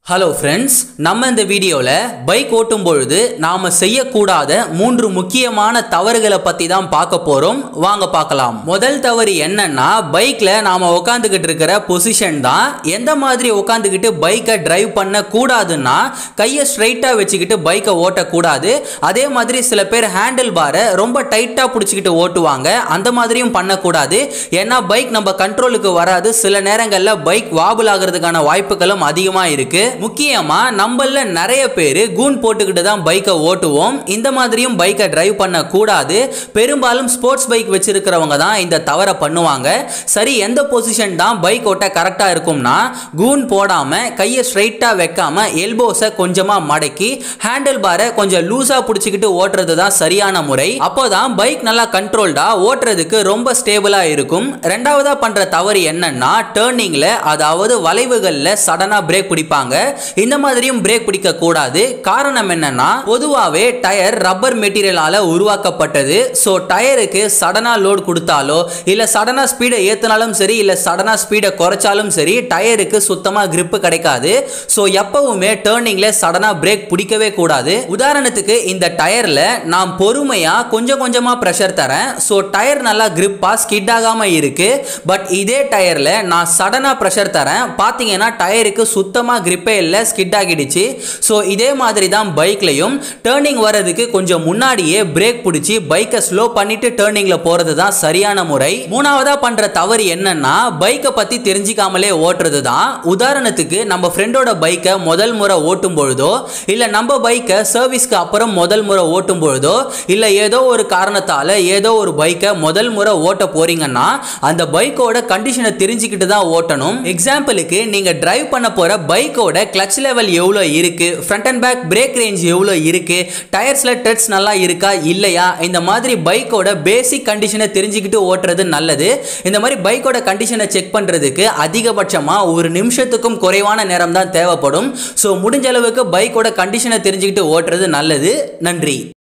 hello friends நம்ம இந்த வீடியோவில் பைக் ஓட்டும் பொழுது நாம் செய்யக்கூடாத மூன்று முக்கியமான தவறுகளை பற்றி தான் பார்க்க போகிறோம் வாங்க பார்க்கலாம் முதல் தவறு என்னன்னா பைக்கில் நாம் உட்காந்துக்கிட்டு இருக்கிற பொசிஷன் தான் எந்த மாதிரி உட்காந்துக்கிட்டு பைக்கை டிரைவ் பண்ண கூடாதுன்னா கையை ஸ்ட்ரைட்டாக வச்சுக்கிட்டு பைக்கை ஓட்டக்கூடாது அதே மாதிரி சில பேர் ஹேண்டில் பாரை ரொம்ப டைட்டாக பிடிச்சிக்கிட்டு ஓட்டுவாங்க அந்த மாதிரியும் பண்ணக்கூடாது ஏன்னா பைக் நம்ம கண்ட்ரோலுக்கு வராது சில நேரங்களில் பைக் வாபுல் ஆகிறதுக்கான வாய்ப்புகளும் அதிகமாக இருக்கு முக்கியமா நம்மள நிறைய பேர் கூன் போட்டுக்கிட்டு தான் பைக்கை ஓட்டுவோம் இந்த மாதிரியும் பைக்கை டிரைவ் பண்ண கூடாது பெரும்பாலும் ஸ்போர்ட்ஸ் பைக் வச்சிருக்கிறவங்க தான் இந்த தவறை பண்ணுவாங்க சரி எந்த பொசிஷன் தான் பைக் ஓட்ட கரெக்டாக இருக்கும்னா கூன் போடாம கையை ஸ்ட்ரைட்டாக வைக்காம எல்போஸை கொஞ்சமாக மடக்கி ஹேண்டில் பாரை கொஞ்சம் லூஸாக பிடிச்சிக்கிட்டு ஓட்டுறது தான் சரியான முறை அப்போதான் பைக் நல்லா கண்ட்ரோல்டா ஓட்டுறதுக்கு ரொம்ப ஸ்டேபிளா இருக்கும் ரெண்டாவதா பண்ற தவறு என்னன்னா டேர்னிங்ல அதாவது வளைவுகள்ல சடனா பிரேக் பிடிப்பாங்க இந்த மாதிரியும் பிரேக் பிடிக்க கூடாது காரணம் என்னன்னா பொதுவாகவே டயர் ரப்பர் மெட்டீரியலால உருவாக்கப்பட்டது ஸோ டயருக்கு சடனா லோட் கொடுத்தாலோ இல்ல சடனா ஸ்பீடை ஏத்தினாலும் சரி இல்ல சடனா ஸ்பீடை குறைச்சாலும் சரி டயருக்கு சுத்தமா grip கிடைக்காது ஸோ எப்பவுமே டேர்னிங்ல சடனா பிரேக் பிடிக்கவே கூடாது உதாரணத்துக்கு இந்த டயர்ல நான் பொறுமையா கொஞ்சம் கொஞ்சமா ப்ரெஷர் தரேன் ஸோ டயர் நல்லா கிரிப்பா ஸ்கிட் ஆகாம இருக்கு பட் இதே டயர்ல நான் சடனா ப்ரெஷர் தரேன் பாத்தீங்கன்னா டயருக்கு சுத்தமா கிரிப்பே இல்லை ஸ்கிட் ஆகிடுச்சு ஸோ இதே மாதிரி தான் பைக்லையும் டேர்னிங் வர்றதுக்கு கொஞ்சம் முன்னாடியே பிரேக் பிடிச்சி பைக்கை ஸ்லோ பண்ணிட்டு டேர்னிங்ல போறது தான் சரியான முறை மூணாவதா பண்ற தவறு என்னன்னா பைக்கை பத்தி தெரிஞ்சிக்காமலே ஓட்டுறது தான் உதாரணத்துக்கு நம்ம ஃப்ரெண்டோட பைக்கை முதல் முறை ஓட்டும் பொழுதோ இல்ல நம்ம பைக்கை சர்வீஸ்க்கு அப்புறம் முதல் முறை ஓட்டும் பொழுதோ இல்ல ஏதோ ஒரு காரணத்தால ஏதோ ஒரு பைக்கை முதல் முறை ஓட்ட போறீங்கன்னா அந்த பைக்கோட கண்டிஷனை தெரிஞ்சுக்கிட்டு தான் ஓட்டணும் எக்ஸாம்பிளுக்கு நீங்க டிரைவ் பண்ண போற பைக்கோட கிளச் லெவல் எவ்வளோ இருக்கு front and back brake range எவ்வளோ இருக்கு டயர்ஸ்ல ட்ரெட்ஸ் நல்லா இருக்கா இல்லையா இந்த மாதிரி பைக்கோட பேசிக் கண்டிஷனை தெரிஞ்சுக்கிட்டு ஓட்டுறது நல்லது இந்த மாதிரி பைக்கோட கண்டிஷனை செக் பண்றதுக்கு அதிகபட்சமா ஒரு நிமிஷத்துக்கும் குறைவான நேரம் தான் தேவைப்படும் ஸோ முடிஞ்ச அளவுக்கு பைக்கோட கண்டிஷனை தெரிஞ்சுக்கிட்டு ஓட்டுறது நல்லது நன்றி